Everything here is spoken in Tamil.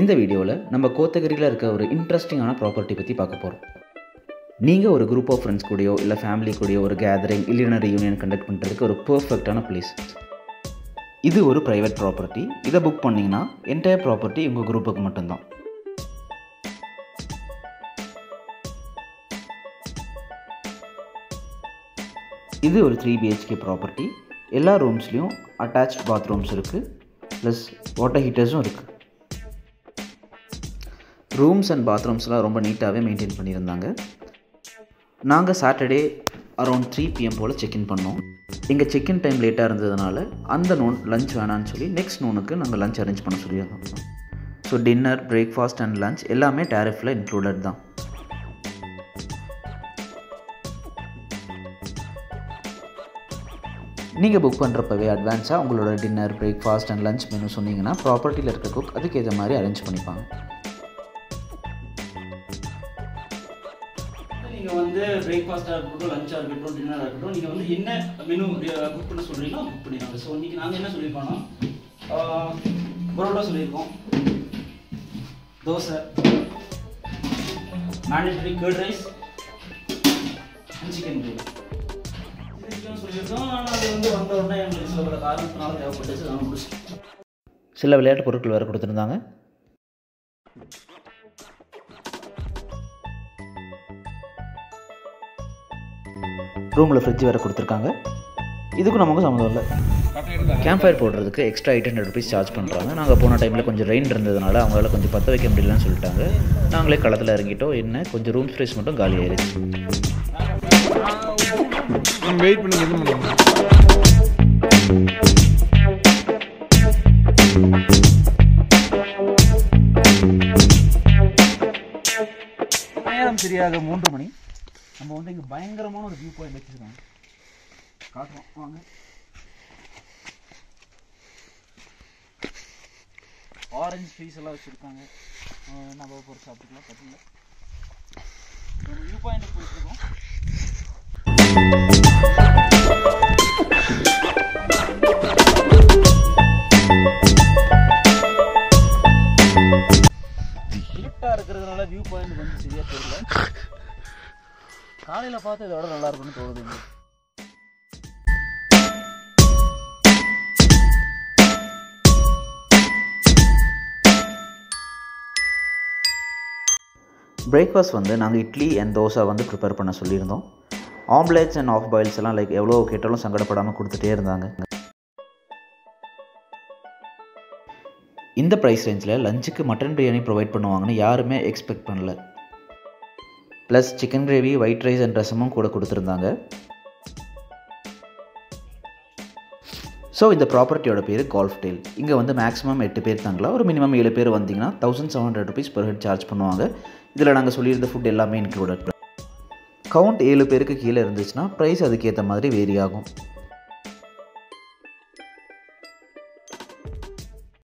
இந்த வீடியோவில் நம்ம கோத்தகிரியில் இருக்க ஒரு இன்ட்ரெஸ்டிங்கான ப்ராப்பர்ட்டி பற்றி பார்க்க போகிறோம் நீங்கள் ஒரு குரூப் ஆஃப் ஃப்ரெண்ட்ஸ் கூடயோ இல்லை ஃபேமிலி கூடயோ ஒரு கேதரிங் இல்லைனா யூனியன் கண்டக்ட் பண்ணுறதுக்கு ஒரு பர்ஃபெக்டான பிளேஸ் இது ஒரு ப்ரைவேட் ப்ராப்பர்ட்டி இதை புக் பண்ணிங்கன்னா என்டையர் ப்ராப்பர்ட்டி உங்கள் குரூப்புக்கு மட்டும்தான் இது ஒரு த்ரீ பிஹெச்கே ப்ராப்பர்ட்டி எல்லா ரூம்ஸ்லேயும் அட்டாச்ட் பாத்ரூம்ஸ் இருக்குது ப்ளஸ் வாட்டர் ஹீட்டர்ஸும் இருக்குது ரூம்ஸ் அண்ட் பாத்ரூம்ஸ்லாம் ரொம்ப நீட்டாகவே மெயின்டைன் பண்ணியிருந்தாங்க நாங்கள் சாட்டர்டே அரௌண்ட் த்ரீ பிஎம் போல் செக்இன் பண்ணோம் எங்கள் செக்இன் டைம் லேட்டாக இருந்ததுனால அந்த நோன் லஞ்ச் வேணான்னு சொல்லி நெக்ஸ்ட் நோனுக்கு நாங்கள் லஞ்ச் அரேஞ்ச் பண்ண சொல்லியிருந்தோம் so dinner breakfast and lunch எல்லாமே டேரிஃபில் இன்க்ளூடட் தான் நீங்கள் புக் பண்ணுறப்பவே அட்வான்ஸாக உங்களோட dinner breakfast and lunch menu சொன்னீங்கன்னா ப்ராப்பர்ட்டியில் இருக்க குக் அதுக்கு ஏற்ற மாதிரி அரேஞ்ச் பண்ணிப்பாங்க நீங்கள் வந்து பிரேக்ஃபாஸ்ட்டாக இருக்கட்டும் லஞ்சாக இருக்கட்டும் டின்னராக இருக்கட்டும் நீங்கள் வந்து என்ன மெனு புக் பண்ண சொல்கிறீங்களோ புக் பண்ணிடுவாங்க ஸோ இன்றைக்கி நாங்கள் என்ன சொல்லியிருக்கோம்னா ஆஹ், பரோட்டா சொல்லியிருக்கோம் dosa mandatory curd rice and chicken gravy இதுக்கெல்லாம் சொல்லியிருக்கோம் ஆனால் அது வந்து வந்த உடனே எங்களுக்கு சில பல காரணத்தினால தேவைப்பட்டுச்சு நாங்கள் முடிச்சிட்டோம் சில விளையாட்டு பொருட்கள் வேறு கொடுத்துருந்தாங்க ரூமில் ஃப்ரிட்ஜ் வேறு கொடுத்துருக்காங்க இதுக்கும் நமக்கு சம்மந்தம் இல்லை கேம்ப் ஃபயர் போடுறதுக்கு extra eight hundred rupees charge பண்ணுறாங்க நாங்கள் போன டைமில் கொஞ்சம் ரெயின் இருந்ததுனால அவங்களால கொஞ்சம் பற்ற வைக்க முடியலன்னு சொல்லிட்டாங்க நாங்களே களத்தில் இறங்கிட்டோம் என்ன கொஞ்சம் ரூம் ஸ்பேஸ் மட்டும் காலி ஆயிருச்சு வெயிட் பண்ணி எது பண்ணுங்க நேரம் சரியாக மூன்று மணி நம்ம வந்து இங்கே பயங்கரமான ஒரு வியூ பாயிண்ட் வச்சுருக்காங்க காட்டுறோம் வாங்க ஆரஞ்சு ட்ரீஸ் எல்லாம் வச்சுருக்காங்க நம்ம போகிற சாப்பிட்டுக்கலாம் பார்த்தீங்களா நம்ம வியூ பாயிண்ட் போயிட்டுருக்கோம் இருட்டாக இருக்கிறதுனால வியூ பாயிண்ட் வந்து சரியாக தெரியல காலையில் பார்த்து இதோட நல்லா இருக்கும்னு தோணுது எங்களுக்கு பிரேக்ஃபாஸ்ட் வந்து நாங்கள் இட்லி அண்ட் தோசை வந்து ப்ரிப்பேர் பண்ண சொல்லியிருந்தோம் ஆம்லேட்ஸ் அண்ட் ஆஃப் பாயில்ஸ் எல்லாம் லைக் எவ்வளோ கேட்டாலும் சங்கடப்படாமல் கொடுத்துட்டே இருந்தாங்க இந்த ப்ரைஸ் ரேஞ்சில் லஞ்சுக்கு மட்டன் பிரியாணி ப்ரொவைட் பண்ணுவாங்கன்னு யாருமே எக்ஸ்பெக்ட் பண்ணல plus chicken gravy white rice and ரசமும் கூட கொடுத்துருந்தாங்க ஸோ இந்த ப்ராப்பர்ட்டியோட பேர் கால்ஃப் டேல் இங்கே வந்து மேக்ஸிமம் எட்டு பேர் தங்கலாம் ஒரு மினிமம் ஏழு பேர் வந்தீங்கன்னா thousand seven hundred rupees per head charge பண்ணுவாங்க இதில் நாங்கள் சொல்லியிருந்த ஃபுட் எல்லாமே இன்க்ளூடட் கவுண்ட் ஏழு பேருக்கு கீழே இருந்துச்சுன்னா ப்ரைஸ் அதுக்கேற்ற மாதிரி வேரி ஆகும்